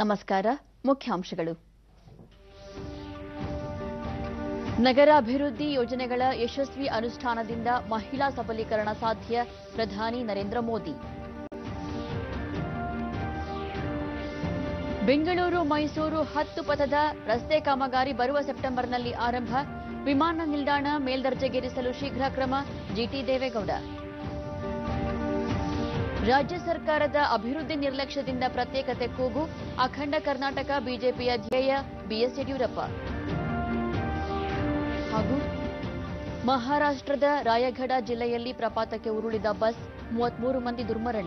ನಮಸ್ಕಾರ ಮುಖ್ಯಾಂಶಗಳು ನಗರಾಭಿವೃದ್ಧಿ ಯೋಜನೆಗಳ ಯಶಸ್ವಿ ಅನುಷ್ಠಾನದಿಂದ ಮಹಿಳಾ ಸಬಲೀಕರಣ ಸಾಧ್ಯ ಪ್ರಧಾನಿ ನರೇಂದ್ರ ಮೋದಿ ಬೆಂಗಳೂರು ಮೈಸೂರು ಹತ್ತು ಪಥದ ರಸ್ತೆ ಕಾಮಗಾರಿ ಬರುವ ಸೆಪ್ಟೆಂಬರ್ನಲ್ಲಿ ಆರಂಭ ವಿಮಾನ ನಿಲ್ದಾಣ ಮೇಲ್ದರ್ಜೆಗೇರಿಸಲು ಶೀಘ್ರ ಕ್ರಮ ಜಿಟಿ ದೇವೇಗೌಡ ರಾಜ್ಯ ಸರ್ಕಾರದ ಅಭಿವೃದ್ಧಿ ನಿರ್ಲಕ್ಷ್ಯದಿಂದ ಪ್ರತ್ಯೇಕತೆ ಕೂಗು ಅಖಂಡ ಕರ್ನಾಟಕ ಬಿಜೆಪಿಯ ಧ್ಯೇಯ ಬಿಎಸ್ ಯಡಿಯೂರಪ್ಪ ಹಾಗೂ ಮಹಾರಾಷ್ಟ್ರದ ರಾಯಗಢ ಜಿಲ್ಲೆಯಲ್ಲಿ ಪ್ರಪಾತಕ್ಕೆ ಉರುಳಿದ ಬಸ್ ಮೂವತ್ಮೂರು ಮಂದಿ ದುರ್ಮರಣ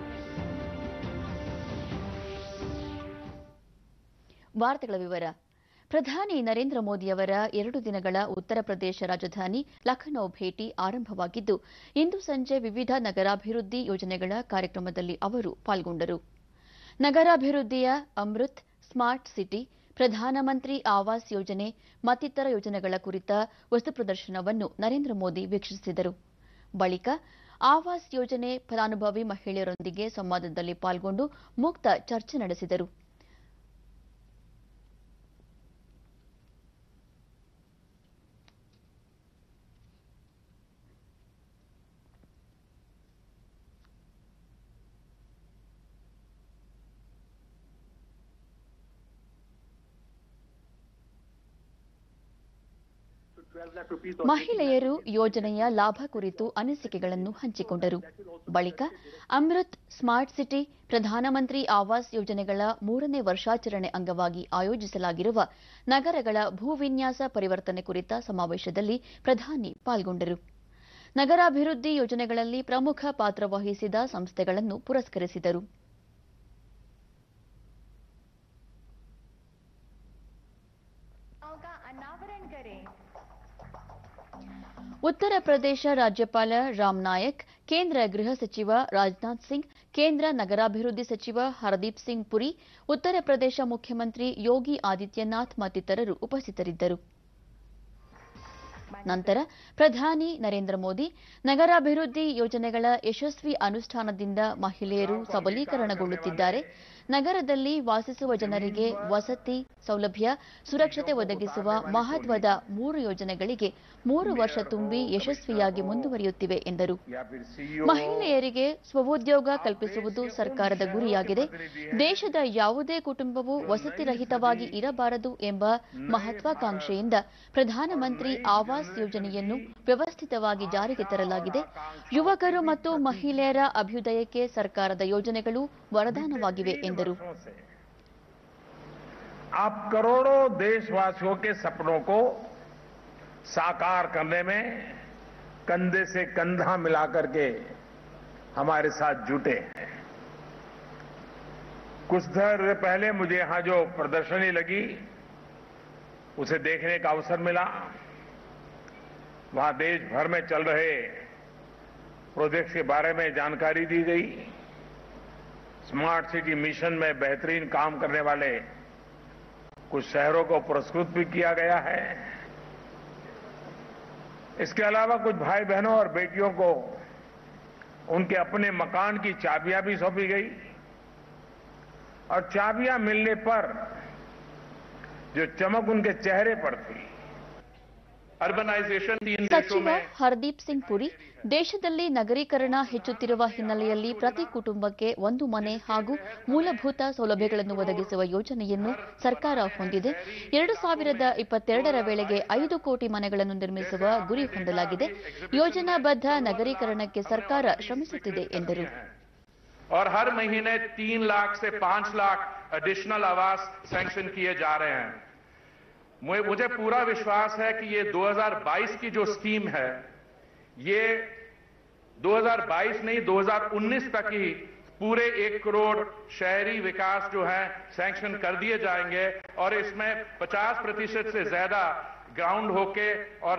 ವಾರ್ತೆಗಳ ವಿವರ ಪ್ರಧಾನಿ ನರೇಂದ್ರ ಮೋದಿಯವರ ಎರಡು ದಿನಗಳ ಉತ್ತರ ಪ್ರದೇಶ ರಾಜಧಾನಿ ಲಖನೌ ಭೇಟಿ ಆರಂಭವಾಗಿದ್ದು ಇಂದು ಸಂಜೆ ವಿವಿಧ ನಗರಾಭಿವೃದ್ಧಿ ಯೋಜನೆಗಳ ಕಾರ್ಯಕ್ರಮದಲ್ಲಿ ಅವರು ಪಾಲ್ಗೊಂಡರು ನಗರಾಭಿವೃದ್ಧಿಯ ಅಮೃತ್ ಸ್ಮಾರ್ಟ್ ಸಿಟಿ ಪ್ರಧಾನಮಂತ್ರಿ ಆವಾಸ್ ಯೋಜನೆ ಮತ್ತಿತರ ಯೋಜನೆಗಳ ಕುರಿತ ವಸ್ತು ಪ್ರದರ್ಶನವನ್ನು ನರೇಂದ್ರ ಮೋದಿ ವೀಕ್ಷಿಸಿದರು ಬಳಿಕ ಆವಾಸ್ ಯೋಜನೆ ಫಲಾನುಭವಿ ಮಹಿಳೆಯರೊಂದಿಗೆ ಸಂವಾದದಲ್ಲಿ ಪಾಲ್ಗೊಂಡು ಮುಕ್ತ ಚರ್ಚೆ ನಡೆಸಿದರು ಮಹಿಳೆಯರು ಯೋಜನೆಯ ಲಾಭ ಕುರಿತು ಅನಿಸಿಕೆಗಳನ್ನು ಹಂಚಿಕೊಂಡರು ಬಳಿಕ ಅಮೃತ್ ಸ್ಮಾರ್ಟ್ ಸಿಟಿ ಪ್ರಧಾನಮಂತ್ರಿ ಆವಾಸ್ ಯೋಜನೆಗಳ ಮೂರನೇ ವರ್ಷಾಚರಣೆ ಅಂಗವಾಗಿ ಆಯೋಜಿಸಲಾಗಿರುವ ನಗರಗಳ ಭೂವಿನ್ಯಾಸ ಪರಿವರ್ತನೆ ಕುರಿತ ಸಮಾವೇಶದಲ್ಲಿ ಪ್ರಧಾನಿ ಪಾಲ್ಗೊಂಡರು ನಗರಾಭಿವೃದ್ಧಿ ಯೋಜನೆಗಳಲ್ಲಿ ಪ್ರಮುಖ ಪಾತ್ರ ವಹಿಸಿದ ಸಂಸ್ಥೆಗಳನ್ನು ಪುರಸ್ಕರಿಸಿದರು का अनावरण करें ಉತ್ತರ ಪ್ರದೇಶ ರಾಜ್ಯಪಾಲ ರಾಮ್ ನಾಯಕ್ ಕೇಂದ್ರ ಗೃಹ ಸಚಿವ ರಾಜನಾಥ್ ಸಿಂಗ್ ಕೇಂದ್ರ ನಗರಾಭಿವೃದ್ಧಿ ಸಚಿವ ಹರ್ದೀಪ್ ಸಿಂಗ್ ಪುರಿ ಉತ್ತರ ಪ್ರದೇಶ ಮುಖ್ಯಮಂತ್ರಿ ಯೋಗಿ ಆದಿತ್ಯನಾಥ್ ಮತ್ತಿತರರು ಉಪಸ್ಥಿತರಿದ್ದರು ನಂತರ ಪ್ರಧಾನಿ ನರೇಂದ್ರ ಮೋದಿ ನಗರಾಭಿವೃದ್ಧಿ ಯೋಜನೆಗಳ ಯಶಸ್ವಿ ಅನುಷ್ಠಾನದಿಂದ ಮಹಿಳೆಯರು ಸಬಲೀಕರಣಗೊಳ್ಳುತ್ತಿದ್ದಾರೆ ನಗರದಲ್ಲಿ ವಾಸಿಸುವ ಜನರಿಗೆ ವಸತಿ ಸೌಲಭ್ಯ ಸುರಕ್ಷತೆ ಒದಗಿಸುವ ಮಹತ್ವದ ಮೂರು ಯೋಜನೆಗಳಿಗೆ ಮೂರು ವರ್ಷ ತುಂಬಿ ಯಶಸ್ವಿಯಾಗಿ ಮುಂದುವರಿಯುತ್ತಿವೆ ಎಂದರು या फिर सीईओ ಮಹಿಳೆಯರಿಗೆ ಸ್ವಉದ್ಯೋಗ ಕಲ್ಪಿಸುವುದು ಸರ್ಕಾರದ ಗುರಿಯಾಗಿದೆ ದೇಶದ ಯಾವುದೇ ಕುಟುಂಬವು ವಸತಿರಹಿತವಾಗಿ ಇರಬಾರದು ಎಂಬ ಮಹತ್ವಾಕಾಂಕ್ಷೆಯಿಂದ ಪ್ರಧಾನಮಂತ್ರಿ ಆವಾಸ್ ಯೋಜನೆಯನ್ನು ವ್ಯವಸ್ಥಿತವಾಗಿ ಜಾರಿಗೆ ತರಲಾಗಿದೆ ಯುವಕರು ಮತ್ತು ಮಹಿಳೆಯರ ಅಭ್ಯುದಯಕ್ಕೆ ಸರ್ಕಾರದ ಯೋಜನೆಗಳು ವರದಾನವಾಗಿವೆ ಎಂದರು वर्षों से आप करोड़ों देशवासियों के सपनों को साकार करने में कंधे से कंधा मिलाकर के हमारे साथ जुटे हैं कुछ देर पहले मुझे यहां जो प्रदर्शनी लगी उसे देखने का अवसर मिला वहां देश भर में चल रहे प्रोजेक्ट्स के बारे में जानकारी दी गई स्मार्ट सिटी मिशन में बेहतरीन काम करने वाले कुछ शहरों को पुरस्कृत भी किया गया है इसके अलावा कुछ भाई बहनों और बेटियों को उनके अपने मकान की चाबियां भी सौंपी गई और चाबियां मिलने पर जो चमक उनके चेहरे पर थी अर्बनाइजेशन तीन देशों ಸಚಿವ में ಹರ್ದೀಪ್ ಸಿಂಗ್ ಪುರಿ ದೇಶದಲ್ಲಿ ನಗರೀಕರಣ ಹೆಚ್ಚುತ್ತಿರುವ ಹಿನ್ನೆಲೆಯಲ್ಲಿ ಪ್ರತಿ ಕುಟುಂಬಕ್ಕೆ ಒಂದು ಮನೆ ಹಾಗೂ ಮೂಲಭೂತ ಸೌಲಭ್ಯಗಳನ್ನು ಒದಗಿಸುವ ಯೋಜನೆಯನ್ನು ಸರ್ಕಾರ ಹೊಂದಿದೆ ಎರಡು ಸಾವಿರದ ಇಪ್ಪತ್ತೆರಡರ ವೇಳೆಗೆ ಐದು ಕೋಟಿ ಮನೆಗಳನ್ನು ನಿರ್ಮಿಸುವ ಗುರಿ ಹೊಂದಲಾಗಿದೆ ಯೋಜನಾಬದ್ಧ ನಗರೀಕರಣಕ್ಕೆ ಸರ್ಕಾರ ಶ್ರಮಿಸುತ್ತಿದೆ ಎಂದರು और हर महीने तीन लाख से पांच लाख एडिशनल आवास सैंक्शन किए जा रहे हैं मुझे मुझे पूरा विश्वास है कि ये 2022 की जो स्कीम है ये 2022 नहीं 2019 तक ही पूरे एक करोड़ शहरी विकास जो है सैंक्शन कर दिए जाएंगे और इसमें 50 प्रतिशत से ज्यादा ग्राउंड होके और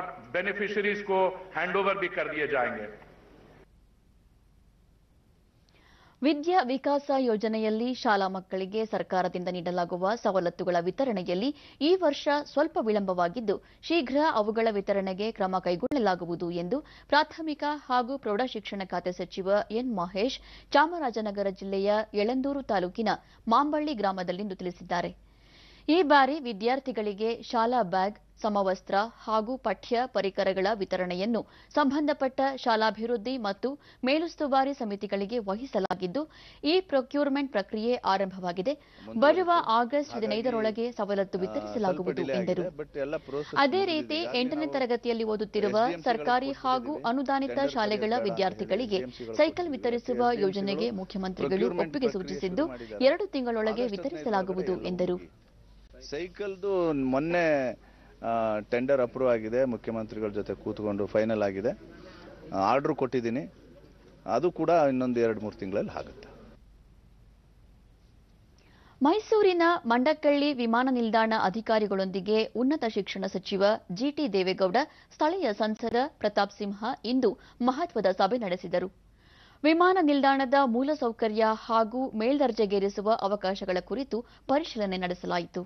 बेनिफिशियरीज को हैंडओवर भी कर दिए जाएंगे ವಿದ್ಯಾ ವಿಕಾಸ ಯೋಜನೆಯಲ್ಲಿ ಶಾಲಾ ಮಕ್ಕಳಿಗೆ ಸರ್ಕಾರದಿಂದ ನೀಡಲಾಗುವ ಸವಲತ್ತುಗಳ ವಿತರಣೆಯಲ್ಲಿ ಈ ವರ್ಷ ಸ್ವಲ್ಪ ವಿಳಂಬವಾಗಿದ್ದು ಶೀಘ್ರ ಅವುಗಳ ವಿತರಣೆಗೆ ಕ್ರಮ ಕೈಗೊಳ್ಳಲಾಗುವುದು ಎಂದು ಪ್ರಾಥಮಿಕ ಹಾಗೂ ಪ್ರೌಢಶಿಕ್ಷಣ ಖಾತೆ ಸಚಿವ ಎನ್ ಮಹೇಶ್ ಚಾಮರಾಜನಗರ ಜಿಲ್ಲೆಯ ಯಳಂದೂರು ತಾಲೂಕಿನ ಮಾಂಬಳ್ಳಿ ಗ್ರಾಮದಲ್ಲಿಂದು ತಿಳಿಸಿದ್ದಾರೆ ಈ ಬಾರಿ ವಿದ್ಯಾರ್ಥಿಗಳಿಗೆ ಶಾಲಾ ಬ್ಯಾಗ್ ಸಮವಸ್ತ್ರ ಹಾಗೂ ಪಠ್ಯ ಪರಿಕರಗಳ ವಿತರಣೆಯನ್ನು ಸಂಬಂಧಪಟ್ಟ ಶಾಲಾಭಿವೃದ್ಧಿ ಮತ್ತು ಮೇಲುಸ್ತುವಾರಿ ಸಮಿತಿಗಳಿಗೆ ವಹಿಸಲಾಗಿದ್ದು ಈ ಪ್ರೊಕ್ಯೂರ್ಮೆಂಟ್ ಪ್ರಕ್ರಿಯೆ ಆರಂಭವಾಗಿದೆ ಬರುವ ಆಗಸ್ಟ್ ಹದಿನೈದರೊಳಗೆ ಸವಲತ್ತು ವಿತರಿಸಲಾಗುವುದು ಎಂದರು ಅದೇ ರೀತಿ ಎಂಟನೇ ತರಗತಿಯಲ್ಲಿ ಓದುತ್ತಿರುವ ಸರ್ಕಾರಿ ಹಾಗೂ ಅನುದಾನಿತ ಶಾಲೆಗಳ ವಿದ್ಯಾರ್ಥಿಗಳಿಗೆ ಸೈಕಲ್ ವಿತರಿಸುವ ಯೋಜನೆಗೆ ಮುಖ್ಯಮಂತ್ರಿಗಳು ಒಪ್ಪಿಗೆ ಸೂಚಿಸಿದ್ದು ಎರಡು ತಿಂಗಳೊಳಗೆ ವಿತರಿಸಲಾಗುವುದು ಎಂದರು ಸೈಕಲ್ದು ಮೊನ್ನೆ ಟೆಂಡರ್ ಅಪ್ರೂವ್ ಆಗಿದೆ ಮುಖ್ಯಮಂತ್ರಿಗಳ ಜೊತೆ ಕೂತ್ಕೊಂಡು ಫೈನಲ್ ಆಗಿದೆ ಆರ್ಡ್ರ್ ಕೊಟ್ಟಿದ್ದೀನಿ ಅದು ಕೂಡ ಇನ್ನೊಂದು ಎರಡು ಮೂರು ತಿಂಗಳಲ್ಲಿ ಆಗುತ್ತೆ ಮೈಸೂರಿನ ಮಂಡಕ್ಕಳ್ಳಿ ವಿಮಾನ ನಿಲ್ದಾಣ ಅಧಿಕಾರಿಗಳೊಂದಿಗೆ ಉನ್ನತ ಶಿಕ್ಷಣ ಸಚಿವ ಜಿಟಿ ದೇವೇಗೌಡ ಸ್ಥಳೀಯ ಸಂಸದ ಪ್ರತಾಪ್ ಸಿಂಹ ಇಂದು ಮಹತ್ವದ ಸಭೆ ನಡೆಸಿದರು ವಿಮಾನ ನಿಲ್ದಾಣದ ಮೂಲಸೌಕರ್ಯ ಹಾಗೂ ಮೇಲ್ದರ್ಜೆಗೇರಿಸುವ ಅವಕಾಶಗಳ ಕುರಿತು ಪರಿಶೀಲನೆ ನಡೆಸಲಾಯಿತು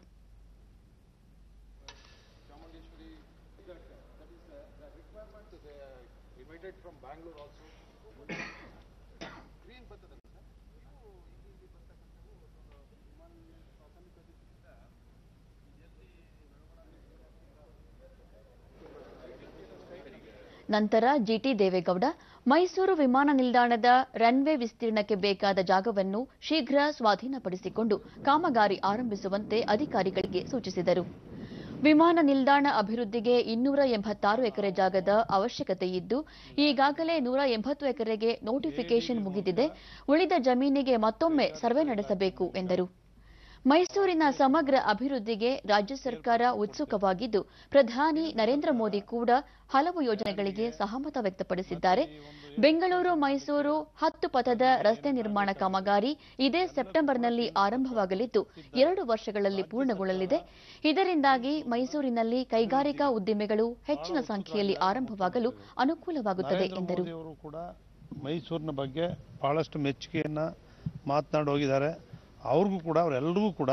ನಂತರ ಜಿಟಿ ದೇವೇಗೌಡ ಮೈಸೂರು ವಿಮಾನ ನಿಲ್ದಾಣದ ರನ್ವೇ ವಿಸ್ತೀರ್ಣಕ್ಕೆ ಬೇಕಾದ ಜಾಗವನ್ನು ಶೀಘ್ರ ಸ್ವಾಧೀನಪಡಿಸಿಕೊಂಡು ಕಾಮಗಾರಿ ಆರಂಭಿಸುವಂತೆ ಅಧಿಕಾರಿಗಳಿಗೆ ಸೂಚಿಸಿದರು ವಿಮಾನ ನಿಲ್ದಾಣ ಅಭಿವೃದ್ಧಿಗೆ ಇನ್ನೂರ ಎಂಬತ್ತಾರು ಎಕರೆ ಜಾಗದ ಅವಶ್ಯಕತೆ ಇದ್ದು ಈಗಾಗಲೇ ನೂರ ಎಂಬತ್ತು ಎಕರೆಗೆ ನೋಟಿಫಿಕೇಷನ್ ಮುಗಿದಿದೆ ಉಳಿದ ಜಮೀನಿಗೆ ಮತ್ತೊಮ್ಮೆ ಸರ್ವೆ ನಡೆಸಬೇಕು ಎಂದರು ಮೈಸೂರಿನ ಸಮಗ್ರ ಅಭಿವೃದ್ಧಿಗೆ ರಾಜ್ಯ ಸರ್ಕಾರ ಉತ್ಸುಕವಾಗಿದ್ದು ಪ್ರಧಾನಿ ನರೇಂದ್ರ ಮೋದಿ ಕೂಡ ಹಲವು ಯೋಜನೆಗಳಿಗೆ ಸಹಮತ ವ್ಯಕ್ತಪಡಿಸಿದ್ದಾರೆ ಬೆಂಗಳೂರು ಮೈಸೂರು ಹತ್ತು ಪಥದ ರಸ್ತೆ ನಿರ್ಮಾಣ ಕಾಮಗಾರಿ ಇದೇ ಸೆಪ್ಟೆಂಬರ್ನಲ್ಲಿ ಆರಂಭವಾಗಲಿದ್ದು ಎರಡು ವರ್ಷಗಳಲ್ಲಿ ಪೂರ್ಣಗೊಳ್ಳಲಿದೆ ಇದರಿಂದಾಗಿ ಮೈಸೂರಿನಲ್ಲಿ ಕೈಗಾರಿಕಾ ಉದ್ದಿಮೆಗಳು ಹೆಚ್ಚಿನ ಸಂಖ್ಯೆಯಲ್ಲಿ ಆರಂಭವಾಗಲು ಅನುಕೂಲವಾಗುತ್ತದೆ ಎಂದರು ಅವರು ಕೂಡ ಮೈಸೂರಿನ ಬಗ್ಗೆ ಬಹಳಷ್ಟು ಮೆಚ್ಚುಗೆಯನ್ನ ಮಾತನಾಡಿ ಹೋಗಿದ್ದಾರೆ ಅವ್ರಿಗೂ ಕೂಡ ಅವರೆಲ್ಲರಿಗೂ ಕೂಡ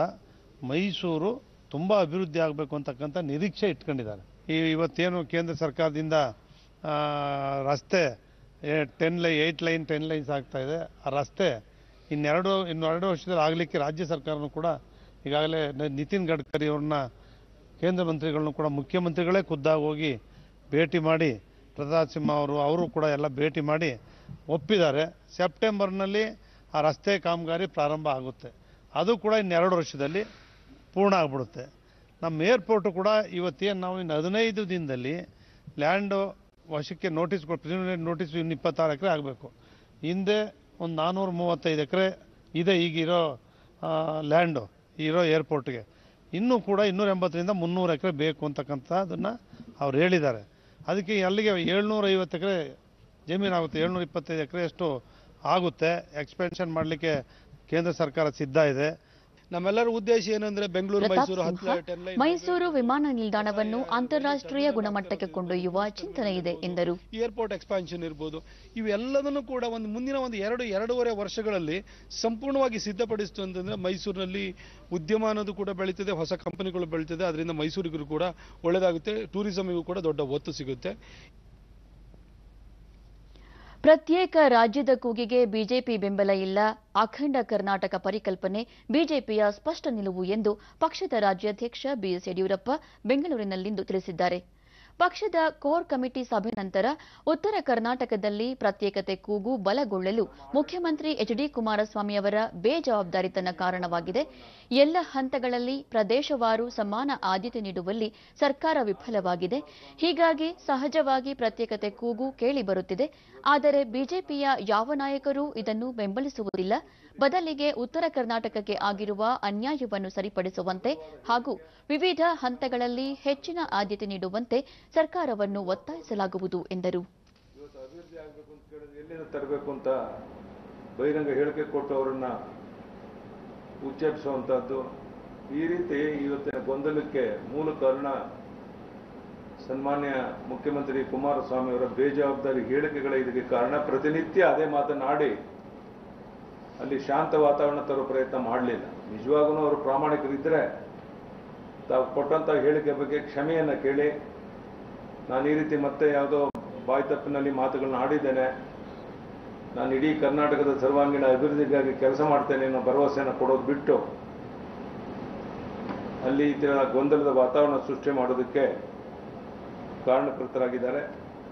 ಮೈಸೂರು ತುಂಬ ಅಭಿವೃದ್ಧಿ ಆಗಬೇಕು ಅಂತಕ್ಕಂಥ ನಿರೀಕ್ಷೆ ಇಟ್ಕೊಂಡಿದ್ದಾರೆ ಈ ಇವತ್ತೇನು ಕೇಂದ್ರ ಸರ್ಕಾರದಿಂದ ಆ, ರಸ್ತೆ ಟೆನ್ ಲೈ ಏಯ್ಟ್ ಲೈನ್ ಟೆನ್ ಲೈನ್ಸ್ ಆಗ್ತಾ ಇದೆ ಆ ರಸ್ತೆ ಇನ್ನೆರಡು ಇನ್ನೆರಡು ವರ್ಷದಲ್ಲಿ ಆಗಲಿಕ್ಕೆ ರಾಜ್ಯ ಸರ್ಕಾರನೂ ಕೂಡ ಈಗಾಗಲೇ ನ- ನಿತಿನ್ ಗಡ್ಕರಿ ಅವ್ರನ್ನ ಕೇಂದ್ರ ಮಂತ್ರಿಗಳನ್ನು ಕೂಡ ಮುಖ್ಯಮಂತ್ರಿಗಳೇ ಖುದ್ದಾಗಿ ಹೋಗಿ ಭೇಟಿ ಮಾಡಿ ಪ್ರತಾಪ್ ಸಿಂಹ ಅವರು ಅವರು ಕೂಡ ಎಲ್ಲ ಭೇಟಿ ಮಾಡಿ ಒಪ್ಪಿದ್ದಾರೆ ಸೆಪ್ಟೆಂಬರ್ನಲ್ಲಿ ಆ ರಸ್ತೆ ಕಾಮಗಾರಿ ಪ್ರಾರಂಭ ಆಗುತ್ತೆ ಅದು ಕೂಡ ಇನ್ನೆರಡು ವರ್ಷದಲ್ಲಿ ಪೂರ್ಣ ಆಗ್ಬಿಡುತ್ತೆ ನಮ್ಮ ಏರ್ಪೋರ್ಟು ಕೂಡ ಇವತ್ತೇನು ನಾವು ಇನ್ನು ಹದಿನೈದು ದಿನದಲ್ಲಿ ಲ್ಯಾಂಡು ವಶಕ್ಕೆ ನೋಟಿಸ್ ಕೊಟ್ಟು ಪ್ರಿಲಿಮಿನರಿ ನೋಟಿಸ್ ಇನ್ನು ಇಪ್ಪತ್ತಾರು ಎಕರೆ ಆಗಬೇಕು ಹಿಂದೆ ಒಂದು ನಾನ್ನೂರ ಮೂವತ್ತೈದು ಎಕರೆ ಇದೆ ಈಗಿರೋ ಲ್ಯಾಂಡು ಇರೋ ಏರ್ಪೋರ್ಟ್ಗೆ ಇನ್ನೂ ಕೂಡ ಇನ್ನೂರ ಎಂಬತ್ತರಿಂದ ಮುನ್ನೂರು ಎಕರೆ ಬೇಕು ಅಂತಕ್ಕಂಥದ್ದನ್ನು ಅವ್ರು ಹೇಳಿದ್ದಾರೆ ಅದಕ್ಕೆ ಅಲ್ಲಿಗೆ ಏಳ್ನೂರ ಐವತ್ತು ಎಕರೆ ಜಮೀನಾಗುತ್ತೆ ಏಳ್ನೂರ ಇಪ್ಪತ್ತೈದು ಎಕರೆಯಷ್ಟು ಆಗುತ್ತೆ ಎಕ್ಸ್ಪೆನ್ಷನ್ ಮಾಡಲಿಕ್ಕೆ ಕೇಂದ್ರ ಸರ್ಕಾರ ಸಿದ್ಧ ಇದೆ ನಮ್ಮೆಲ್ಲರ ಉದ್ದೇಶ ಏನಂದ್ರೆ ಬೆಂಗಳೂರು ಪ್ರತಾಪ್ ಮೈಸೂರು ಸಿಂಹ ಹತ್ತು ಟೆನ್ ಲೈನ್ ಮೈಸೂರು ವಿಮಾನ ನಿಲ್ದಾಣವನ್ನು ಅಂತಾರಾಷ್ಟ್ರೀಯ ಗುಣಮಟ್ಟಕ್ಕೆ ಕೊಂಡೊಯ್ಯುವ ಚಿಂತನೆ ಇದೆ ಎಂದರು ಏರ್ಪೋರ್ಟ್ ಎಕ್ಸ್ಪಾನ್ಷನ್ ಇರ್ಬೋದು ಇವೆಲ್ಲದನ್ನು ಕೂಡ ಒಂದು ಮುಂದಿನ ಒಂದು ಎರಡು ಎರಡೂವರೆ ವರ್ಷಗಳಲ್ಲಿ ಸಂಪೂರ್ಣವಾಗಿ ಸಿದ್ಧಪಡಿಸ್ತು ಅಂತಂದ್ರೆ ಮೈಸೂರಿನಲ್ಲಿ ಉದ್ಯಮ ಅನ್ನೋದು ಕೂಡ ಬೆಳೀತದೆ ಹೊಸ ಕಂಪನಿಗಳು ಬೆಳೀತದೆ ಅದರಿಂದ ಮೈಸೂರಿಗೂ ಕೂಡ ಒಳ್ಳೆಯದಾಗುತ್ತೆ ಟೂರಿಸಮಿಗೂ ಕೂಡ ದೊಡ್ಡ ಒತ್ತು ಸಿಗುತ್ತೆ ಪ್ರತ್ಯೇಕ ರಾಜ್ಯದ ಕೂಗಿಗೆ ಬಿಜೆಪಿ ಬೆಂಬಲ ಇಲ್ಲ ಅಖಂಡ ಕರ್ನಾಟಕ ಪರಿಕಲ್ಪನೆ ಬಿಜೆಪಿಯ ಸ್ಪಷ್ಟ ನಿಲುವು ಎಂದು ಪಕ್ಷದ ರಾಜ್ಯಾಧ್ಯಕ್ಷ ಬಿಎಸ್ ಯಡಿಯೂರಪ್ಪ ಬೆಂಗಳೂರಿನಲ್ಲಿಂದು ತಿಳಿಸಿದ್ದಾರೆ ಪಕ್ಷದ ಕೋರ್ ಕಮಿಟಿ ಸಭೆ ನಂತರ ಉತ್ತರ ಕರ್ನಾಟಕದಲ್ಲಿ ಪ್ರತ್ಯೇಕತೆ ಕೂಗು ಬಲಗೊಳ್ಳಲು ಮುಖ್ಯಮಂತ್ರಿ ಎಚ್ ಡಿ ಕುಮಾರಸ್ವಾಮಿ ಅವರ ಬೇಜವಾಬ್ದಾರಿತನ ಕಾರಣವಾಗಿದೆ ಎಲ್ಲ ಹಂತಗಳಲ್ಲಿ ಪ್ರದೇಶವಾರು ಸಮಾನ ಆದ್ಯತೆ ನೀಡುವಲ್ಲಿ ಸರ್ಕಾರ ವಿಫಲವಾಗಿದೆ ಹೀಗಾಗಿ ಸಹಜವಾಗಿ ಪ್ರತ್ಯೇಕತೆ ಕೂಗು ಕೇಳಿಬರುತ್ತಿದೆ ಆದರೆ ಬಿಜೆಪಿಯ ಯಾವ ನಾಯಕರೂ ಇದನ್ನು ಬೆಂಬಲಿಸುವುದಿಲ್ಲ ಬದಲಿಗೆ ಉತ್ತರ ಕರ್ನಾಟಕಕ್ಕೆ ಆಗಿರುವ ಅನ್ಯಾಯವನ್ನು ಸರಿಪಡಿಸುವಂತೆ ಹಾಗೂ ವಿವಿಧ ಹಂತಗಳಲ್ಲಿ ಹೆಚ್ಚಿನ ಆದ್ಯತೆ ನೀಡುವಂತೆ ಸರ್ಕಾರವನ್ನು ಒತ್ತಾಯಿಸಲಾಗುವುದು ಎಂದರು ಇವತ್ತು ಅಭಿವೃದ್ಧಿ ಆಗಬೇಕು ಅಂತ ಕೇಳಿದ್ರೆ ಎಲ್ಲಿಂದ ತರಬೇಕು ಅಂತ ಬಹಿರಂಗ ಹೇಳಿಕೆ ಕೊಟ್ಟು ಅವರನ್ನ ಉಚ್ಚರಿಸುವಂತಹದ್ದು ಈ ರೀತಿ ಇವತ್ತಿನ ಗೊಂದಲಕ್ಕೆ ಮೂಲ ಕಾರಣ ಸನ್ಮಾನ್ಯ ಮುಖ್ಯಮಂತ್ರಿ ಕುಮಾರಸ್ವಾಮಿ ಅವರ ಬೇಜವಾಬ್ದಾರಿ ಹೇಳಿಕೆಗಳ ಇದಕ್ಕೆ ಕಾರಣ ಪ್ರತಿನಿತ್ಯ ಅದೇ ಮಾತನಾಡಿ ಅಲ್ಲಿ ಶಾಂತ ವಾತಾವರಣ ತರೋ ಪ್ರಯತ್ನ ಮಾಡಲಿಲ್ಲ ನಿಜವಾಗೂ ಅವರು ಪ್ರಾಮಾಣಿಕರಿದ್ದರೆ ತಾವು ಕೊಟ್ಟಂಥ ಹೇಳಿಕೆ ಬಗ್ಗೆ ಕ್ಷಮೆಯನ್ನು ಕೇಳಿ ನಾನು ಈ ರೀತಿ ಮತ್ತೆ ಯಾವುದೋ ಬಾಯಿ ತಪ್ಪಿನಲ್ಲಿ ಮಾತುಗಳನ್ನ ಆಡಿದ್ದೇನೆ ನಾನು ಇಡೀ ಕರ್ನಾಟಕದ ಸರ್ವಾಂಗೀಣ ಅಭಿವೃದ್ಧಿಗಾಗಿ ಕೆಲಸ ಮಾಡ್ತೇನೆ ಅನ್ನೋ ಭರವಸೆಯನ್ನು ಕೊಡೋದು ಬಿಟ್ಟು ಅಲ್ಲಿ ಈ ಥರ ಗೊಂದಲದ ವಾತಾವರಣ ಸೃಷ್ಟಿ ಮಾಡೋದಕ್ಕೆ ಕಾರಣಕರ್ತರಾಗಿದ್ದಾರೆ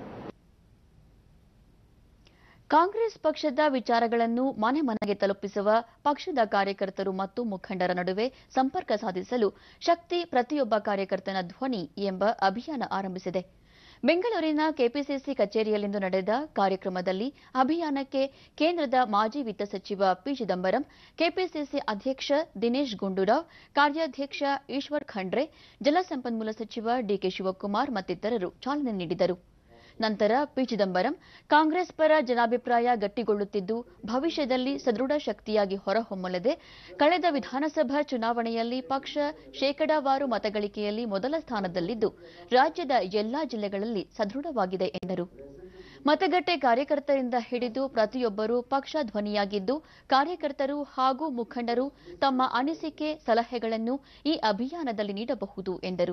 ಕಾಂಗ್ರೆಸ್ ಪಕ್ಷದ ವಿಚಾರಗಳನ್ನು ಮನೆ ಮನೆಗೆ ತಲುಪಿಸುವ ಪಕ್ಷದ ಕಾರ್ಯಕರ್ತರು ಮತ್ತು ಮುಖಂಡರ ನಡುವೆ ಸಂಪರ್ಕ ಸಾಧಿಸಲು ಶಕ್ತಿ ಪ್ರತಿಯೊಬ್ಬ ಕಾರ್ಯಕರ್ತನ ಧ್ವನಿ ಎಂಬ ಅಭಿಯಾನ ಆರಂಭಿಸಿದೆ ಬೆಂಗಳೂರಿನ ಕೆಪಿಸಿಸಿ ಕಚೇರಿಯಲ್ಲಿಂದು ನಡೆದ ಕಾರ್ಯಕ್ರಮದಲ್ಲಿ ಅಭಿಯಾನಕ್ಕೆ ಕೇಂದ್ರದ ಮಾಜಿ ವಿತ್ತ ಸಚಿವ ಪಿ ಚಿದಂಬರಂ ಕೆಪಿಸಿಸಿ ಅಧ್ಯಕ್ಷ ದಿನೇಶ್ ಗುಂಡೂರಾವ್ ಕಾರ್ಯಾಧ್ಯಕ್ಷ ಈಶ್ವರ್ ಖಂಡ್ರೆ ಜಲಸಂಪನ್ಮೂಲ ಸಚಿವ ಡಿಕೆ ಶಿವಕುಮಾರ್ ಮತ್ತಿತರರು ಚಾಲನೆ ನೀಡಿದರು ನಂತರ ಪಿ ಚಿದಂಬರಂ ಕಾಂಗ್ರೆಸ್ ಪರ ಜನಾಭಿಪ್ರಾಯ ಗಟ್ಟಿಗೊಳ್ಳುತ್ತಿದ್ದು ಭವಿಷ್ಯದಲ್ಲಿ ಸದೃಢ ಶಕ್ತಿಯಾಗಿ ಹೊರಹೊಮ್ಮಲದೆ ಕಳೆದ ವಿಧಾನಸಭಾ ಚುನಾವಣೆಯಲ್ಲಿ ಪಕ್ಷ ಶೇಕಡಾವಾರು ಮತಗಳಿಕೆಯಲ್ಲಿ ಮೊದಲ ಸ್ಥಾನದಲ್ಲಿದ್ದು ರಾಜ್ಯದ ಎಲ್ಲಾ ಜಿಲ್ಲೆಗಳಲ್ಲಿ ಸದೃಢವಾಗಿದೆ ಎಂದರು ಮತಗಟ್ಟೆ ಕಾರ್ಯಕರ್ತರಿಂದ ಹಿಡಿದು ಪ್ರತಿಯೊಬ್ಬರೂ ಪಕ್ಷ ಧ್ವನಿಯಾಗಿದ್ದು ಕಾರ್ಯಕರ್ತರು ಹಾಗೂ ಮುಖಂಡರು ತಮ್ಮ ಅನಿಸಿಕೆ ಸಲಹೆಗಳನ್ನು ಈ ಅಭಿಯಾನದಲ್ಲಿ ನೀಡಬಹುದು ಎಂದರು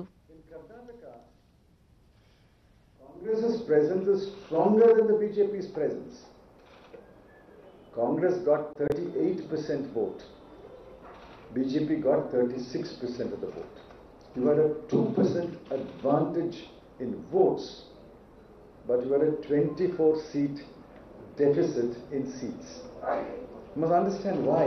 Congress's presence is stronger than the BJP's presence. Congress got 38% vote. BJP got 36% of the vote. You had a 2% advantage in votes, but you had a 24 seat deficit in seats. You must understand why.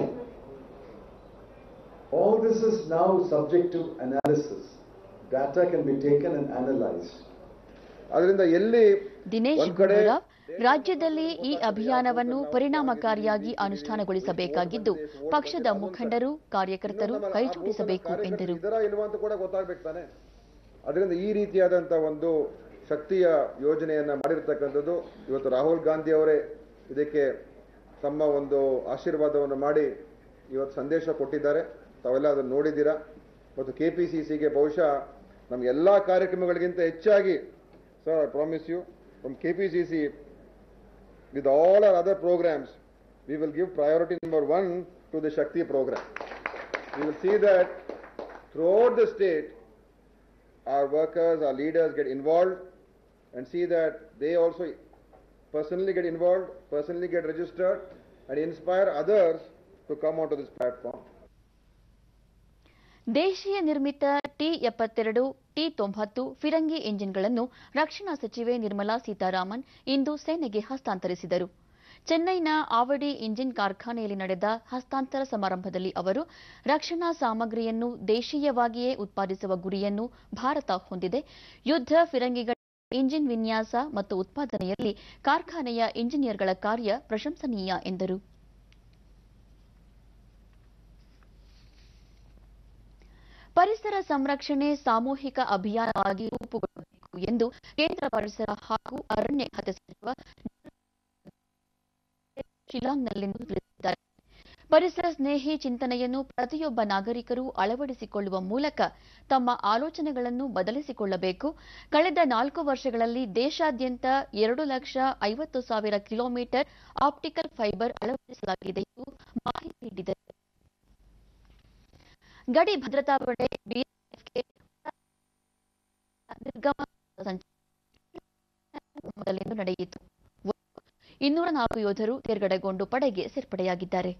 All this is now subject to analysis. Data can be taken and analyzed. ಅದರಿಂದ ಎಲ್ಲಿ ದಿನೇಶ್ ಒಂದ್ ಕಡೆ ಗುಂಡೂರಾವ್ ರಾಜ್ಯದಲ್ಲಿ ಈ ಅಭಿಯಾನವನ್ನು ಪರಿಣಾಮಕಾರಿಯಾಗಿ ಅನುಷ್ಠಾನಗೊಳಿಸಬೇಕಾಗಿದ್ದು ಪಕ್ಷದ ಮುಖಂಡರು ಕಾರ್ಯಕರ್ತರು ಕೈಜೋಡಿಸಬೇಕು ಎಂದರು ಇದರ ಇಲ್ವಾ ಅಂತ ಕೂಡ ಗೊತ್ತಾಗ್ಬೇಕು ತಾನೆ ಅದರಿಂದ ಈ ರೀತಿಯಾದಂಥ ಒಂದು ಶಕ್ತಿಯ ಯೋಜನೆಯನ್ನ ಮಾಡಿರ್ತಕ್ಕಂಥದ್ದು ಇವತ್ತು ರಾಹುಲ್ ಗಾಂಧಿ ಅವರೇ ಇದಕ್ಕೆ ತಮ್ಮ ಒಂದು ಆಶೀರ್ವಾದವನ್ನು ಮಾಡಿ ಇವತ್ತು ಸಂದೇಶ ಕೊಟ್ಟಿದ್ದಾರೆ ತಾವೆಲ್ಲ ಅದನ್ನು ನೋಡಿದ್ದೀರಾ ಮತ್ತು ಕೆ ಪಿ ಸಿ ಸಿಗೆ ಬಹುಶಃ ನಮ್ಮ ಎಲ್ಲ ಕಾರ್ಯಕ್ರಮಗಳಿಗಿಂತ ಹೆಚ್ಚಾಗಿ sir I promise you from K P C C with all our other programs, we will give priority number one to the Shakti program. We will see that throughout the state, our workers, our leaders get involved and see that they also personally get involved, personally get registered, and inspire others to come onto this platform. ದೇಶೀಯ ನಿರ್ಮಿತ T ಎಪ್ಪತ್ತೆರಡು T ತೊಂಬತ್ತು ಫಿರಂಗಿ ಎಂಜಿನ್ಗಳನ್ನು ರಕ್ಷಣಾ ಸಚಿವೆ ನಿರ್ಮಲಾ ಸೀತಾರಾಮನ್ ಇಂದು ಸೇನೆಗೆ ಹಸ್ತಾಂತರಿಸಿದರು ಚೆನ್ನೈನ ಆವಡಿ engine ಕಾರ್ಖಾನೆಯಲ್ಲಿ ನಡೆದ ಹಸ್ತಾಂತರ ಸಮಾರಂಭದಲ್ಲಿ ಅವರು ರಕ್ಷಣಾ ಸಾಮಗ್ರಿಯನ್ನು ದೇಶೀಯವಾಗಿಯೇ ಉತ್ಪಾದಿಸುವ ಗುರಿಯನ್ನು ಭಾರತ ಹೊಂದಿದೆ ಯುದ್ಧ ಫಿರಂಗಿಗಳ ಇಂಜಿನ್ ವಿನ್ಯಾಸ ಮತ್ತು ಉತ್ಪಾದನೆಯಲ್ಲಿ ಕಾರ್ಖಾನೆಯ ಇಂಜಿನಿಯರ್ಗಳ ಕಾರ್ಯ ಪ್ರಶಂಸನೀಯ ಎಂದರು ಪರಿಸರ ಸಂರಕ್ಷಣೆ ಸಾಮೂಹಿಕ ಅಭಿಯಾನವಾಗಿ ರೂಪುಗೊಳ್ಳಬೇಕು ಎಂದು ಕೇಂದ್ರ ಪರಿಸರ ಹಾಗೂ ಅರಣ್ಯ ಖಾತೆ ಸಚಿವ ಶಿಲಾಂಗ್ನಲ್ಲಿಂದು ತಿಳಿಸಿದ್ದಾರೆ ಪರಿಸರ ಸ್ನೇಹಿ ಚಿಂತನೆಯನ್ನು ಪ್ರತಿಯೊಬ್ಬ ನಾಗರಿಕರು ಅಳವಡಿಸಿಕೊಳ್ಳುವ ಮೂಲಕ ತಮ್ಮ ಆಲೋಚನೆಗಳನ್ನು ಬದಲಿಸಿಕೊಳ್ಳಬೇಕು ಕಳೆದ ನಾಲ್ಕು ವರ್ಷಗಳಲ್ಲಿ ದೇಶಾದ್ಯಂತ ಎರಡು ಲಕ್ಷ ಐವತ್ತು ಸಾವಿರ ಕಿಲೋಮೀಟರ್ ಆಪ್ಟಿಕಲ್ ಫೈಬರ್ ಅಳವಡಿಸಲಾಗಿದೆ ಎಂದು ಮಾಹಿತಿ ನೀಡಿದರು ಗಡಿ ಭದ್ರತಾ ಪಡೆ ಬಿಎಸ್ಎಫ್ಗೆ ನಿರ್ಗಮ ಮೊದಲಿಂದು ನಡೆಯಿತು ಒಟ್ಟು ಇನ್ನೂರ ನಾಲ್ಕು ಯೋಧರು ತೇರ್ಗಡೆಗೊಂಡು ಪಡೆಗೆ ಸೇರ್ಪಡೆಯಾಗಿದ್ದಾರೆ